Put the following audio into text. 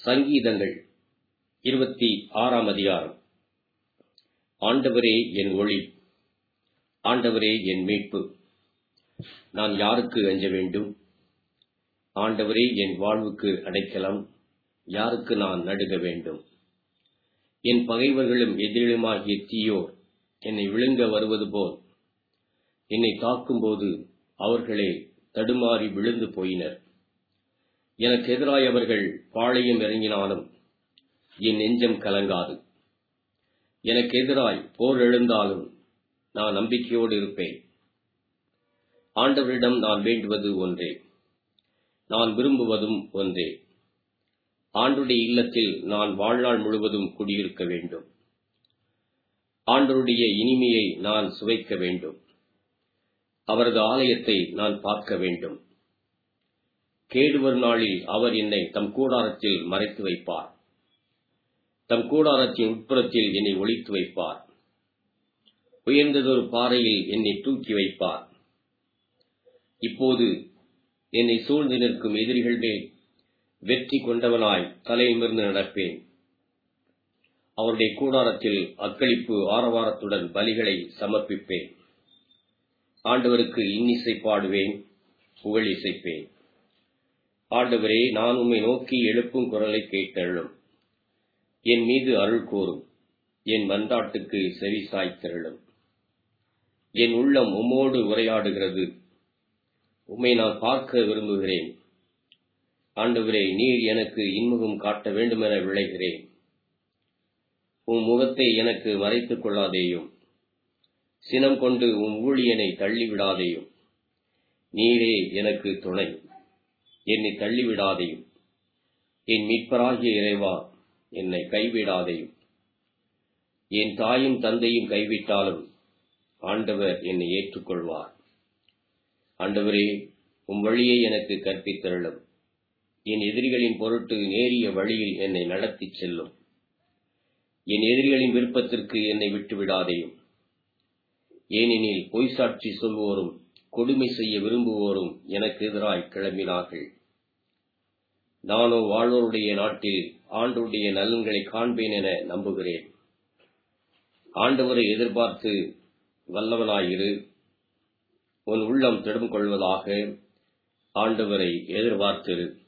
சங்கீதங்கள் இருபத்தி ஆறாம் அதிகாரம் ஆண்டவரே என் ஒளி ஆண்டவரே என் மீட்பு நான் யாருக்கு அஞ்ச வேண்டும் ஆண்டவரே என் வாழ்வுக்கு அடைக்கலம் யாருக்கு நான் நடுக வேண்டும் என் பகைவர்களும் எதிரிலுமாகிய தீயோர் என்னை விழுங்க வருவது போல் என்னை தாக்கும்போது அவர்களே தடுமாறி விழுந்து போயினர் எனக்கு எதிராய் அவர்கள் பாளையம் இறங்கினாலும் என் நெஞ்சம் கலங்காது எனக்கு எதிராய் போர் எழுந்தாலும் நான் நம்பிக்கையோடு இருப்பேன் ஆண்டவரிடம் நான் வேண்டுவது ஒன்றே நான் விரும்புவதும் ஒன்றே ஆண்டுடைய இல்லத்தில் நான் வாழ்நாள் முழுவதும் குடியிருக்க வேண்டும் ஆண்டருடைய இனிமையை நான் சுவைக்க வேண்டும் அவரது ஆலயத்தை நான் பார்க்க வேண்டும் கேடுவர் நாளில் அவர் என்னை தம் கூடாரத்தில் மறைத்து வைப்பார் தம் கூடாரத்தின் உட்புறத்தில் என்னை ஒழித்து வைப்பார் உயர்ந்ததொரு பாறையில் என்னை தூக்கி வைப்பார் இப்போது என்னை சூழ்ந்து நிற்கும் எதிரிகள் மேல் வெற்றி கொண்டவனாய் தலையிமிர்ந்து நடப்பேன் அவருடைய கூடாரத்தில் அக்களிப்பு ஆரவாரத்துடன் பலிகளை சமர்ப்பிப்பேன் ஆண்டவருக்கு இன்னிசை பாடுவேன் புகழ் இசைப்பேன் ஆண்டவரே நான் உம்மை நோக்கி எழுப்பும் குரலை கேட்டருளும் என் மீது அருள் கூறும் என் மன்றாட்டுக்கு செவி சாய்த்திரளும் என் உள்ளம் உம்மோடு உரையாடுகிறது உம்மை நான் பார்க்க விரும்புகிறேன் ஆண்டவரே நீர் எனக்கு இன்முகம் காட்ட வேண்டுமென விளைகிறேன் உம் முகத்தை எனக்கு மறைத்துக் கொள்ளாதேயும் சினம் கொண்டு உம் ஊழியனை தள்ளிவிடாதேயும் நீரே எனக்கு துணை என்னை தள்ளிவிடாதேயும் என் மீட்பராகிய இறைவா என்னை கைவிடாதேயும் என் தாயும் தந்தையும் கைவிட்டாலும் ஆண்டவர் என்னை ஏற்றுக்கொள்வார் ஆண்டவரே உம் வழியை எனக்கு கற்பித்தருளும் என் எதிரிகளின் பொருட்டு நேரிய வழியில் என்னை நடத்திச் செல்லும் என் எதிரிகளின் விருப்பத்திற்கு என்னை விட்டுவிடாதேயும் ஏனெனில் பொய் சாட்சி சொல்வோரும் கொடுமை செய்ய விரும்புவோரும் எனக்கு எதிராய் கிளம்பினார்கள் நானோ வாழ்வோருடைய நாட்டில் ஆண்டோருடைய நலன்களை காண்பேன் என நம்புகிறேன் ஆண்டவரை எதிர்பார்த்து வல்லவனாயிரு உன் உள்ளம் திடம் கொள்வதாக ஆண்டவரை எதிர்பார்த்திரு